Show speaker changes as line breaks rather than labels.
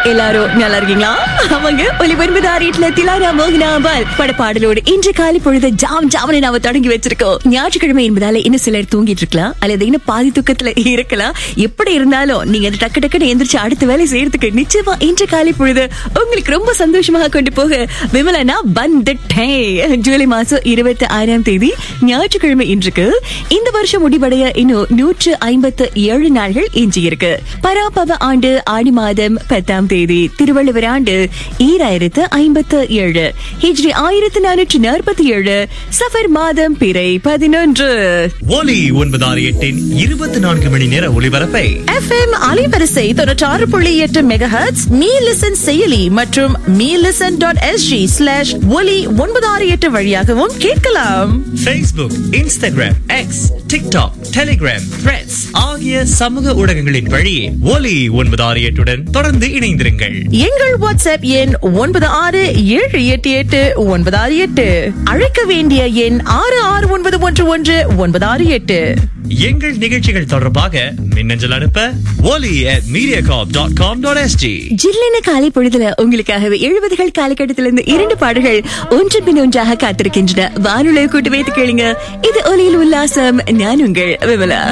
எல்லாரும் நல்லா இருக்கீங்களா அவங்க ஒலி ஒன்பது ஆறு எட்டுல திலாரா மோகனாபால் படப்பாடலோடு இன்று காலை பொழுது ஜாம் ஜாமனை நாம தொடங்கி வச்சிருக்கோம் ஞாயிற்றுக்கிழமை என்பதால இன்னும் சிலர் தூங்கிட்டு இருக்கலாம் அல்லது இன்னும் பாதி தூக்கத்துல இருக்கலாம் எப்படி இருந்தாலும் நீங்க அது டக்கு டக்குன்னு எந்திரிச்சு அடுத்த வேலை செய்யறதுக்கு நிச்சயமா இன்று காலை பொழுது உங்களுக்கு ரொம்ப சந்தோஷமாக கொண்டு போக விமலனா வந்துட்டேன் ஜூலை மாசம் இருபத்தி ஆறாம் தேதி ஞாயிற்றுக்கிழமை இன்றுக்கு இந்த வருஷம் முடிவடைய இன்னும் நூற்று ஐம்பத்து ஏழு நாள்கள் எஞ்சி இருக்கு பராபவ ஆண்டு ஆடி மாதம் பத்தாம் தேதி திருவள்ளுவர் ஆண்டு ஈராயிரத்து ஐம்பத்து ஏழு ஹிஜ்ரி ஆயிரத்து நானூற்று நாற்பத்தி ஏழு சஃபர் மாதம் பிறை பதினொன்று
ஒலி ஒன்பதாறு எட்டின் இருபத்தி நான்கு மணி நேர ஒளிபரப்பை
எஃப்எம் அலைவரிசை தொண்ணூற்றாறு புள்ளி எட்டு மெகாஹெட்ஸ் மீ லிசன் செயலி மற்றும் me listen dot SG slash Oli ஒன்பதாறு எட்டு வழியாகவும் கேட்கலாம்
Facebook, Instagram, X, TikTok, Telegram, Threads ஆகிய சமூக ஊடகங்களின் வழியே ஒலி ஒன்பதாறு எட்டுடன் தொடர்ந்து இணைந்திருங்கள்
எங்கள் வாட்ஸ்அப் எண் ஒன்பது ஆறு ஏழு எட்டு எட்டு ஒன்பது ஆறு எட்டு அழைக்க வேண்டிய எண் ஆறு ஆறு ஒன்பது ஒன்று ஒன்று ஒன்பது ஆறு எட்டு
எங்கள் நிகழ்ச்சிகள் தொடர்பாக மின்னஞ்சல் அனுப்ப ஒலி at mediacorp.com.sg
ஜில்லென காலை பொழுதுல உங்களுக்காகவே எழுபதுகள் காலகட்டத்திலிருந்து இரண்டு பாடல்கள் ஒன்று பின் ஒன்றாக காத்திருக்கின்றன வானொலியை கூட்டு வைத்து கேளுங்க இது ஒலியில் உல்லாசம் நான் உங்கள் விமலா